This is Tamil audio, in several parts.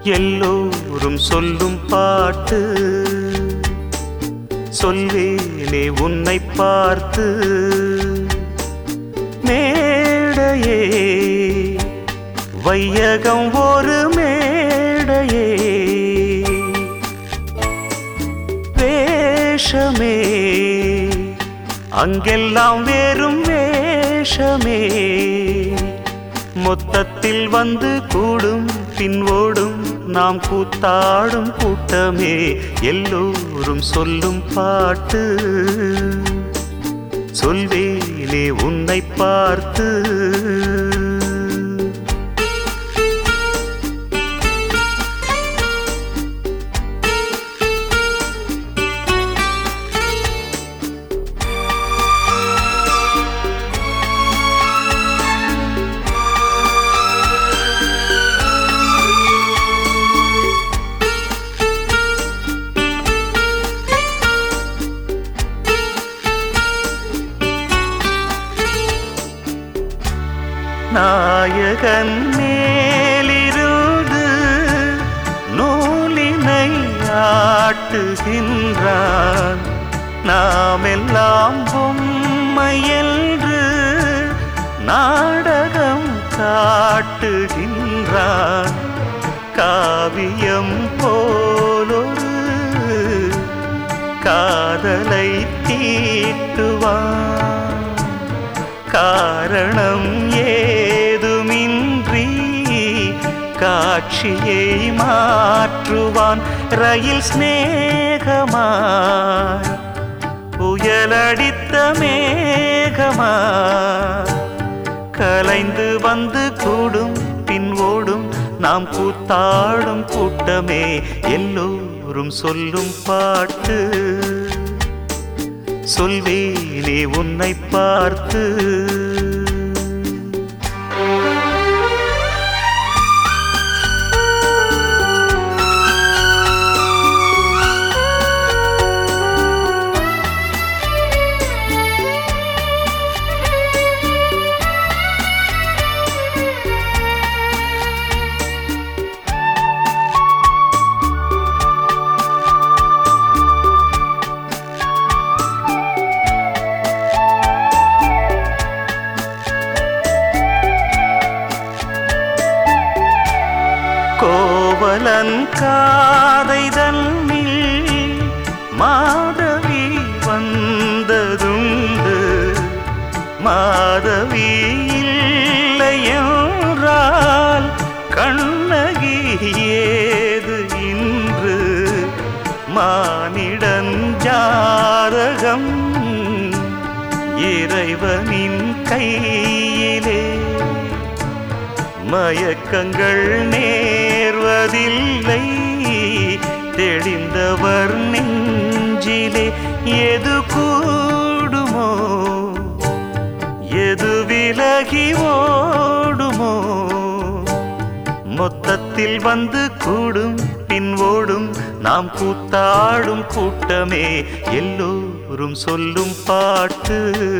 எல்லோரும் சொல்லும் பாட்டு சொல்வேனே உன்னை பார்த்து மேடையே வையகம் ஒரு மேடையே வேஷமே அங்கெல்லாம் வேறும் வேஷமே மொத்தத்தில் வந்து கூடும் பின்வோடும் நாம் கூத்தாடும் கூட்டமே எல்லோரும் சொல்லும் பாட்டு சொல்வேனே உன்னை பார்த்து நாயகன் மேலிருந்து நூலினை ஆட்டுகின்றான் நாமெல்லாம் பொம்மை என்று நாடகம் காட்டுகின்றான் காவியம் போலொரு காதலை தீட்டுவான் காரணம் ஏதுமின்றி காட்சியை மாற்றுவான் ரயில் சிநேகமாய் புயலடித்த மேகமாய் கலைந்து வந்து கூடும் பின் ஓடும் நாம் கூத்தாடும் கூட்டமே எல்லோரும் சொல்லும் பாட்டு சொல்வேனே உன்னை பார்த்து கோவலன் காதை தன்னில் மாதவி வந்ததுண்டு மாதவி இல்லை என்றால் கண்ணகி ஏது இன்று மானிடன் ஜாரகம் இறைவனின் கையிலே மயக்கங்கள் நேர்வதில்லை தெளிந்தவர் நெஞ்சிலே எது கூடுமோ எது விலகி ஓடுமோ மொத்தத்தில் வந்து கூடும் பின் ஓடும் நாம் கூத்தாடும் கூட்டமே எல்லோரும் சொல்லும் பாட்டு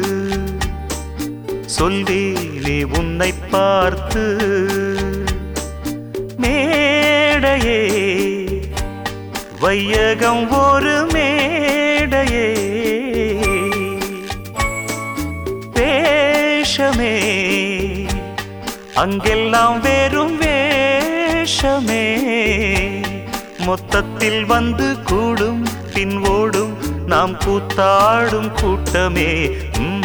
சொல்வேனே உன்னை பார்த்து மேடையே வையகம் ஒரு மேடையே வேஷமே அங்கெல்லாம் வெறும் வேஷமே மொத்தத்தில் வந்து கூடும் பின் ஓடும் நாம் கூத்தாடும் கூட்டமே ம்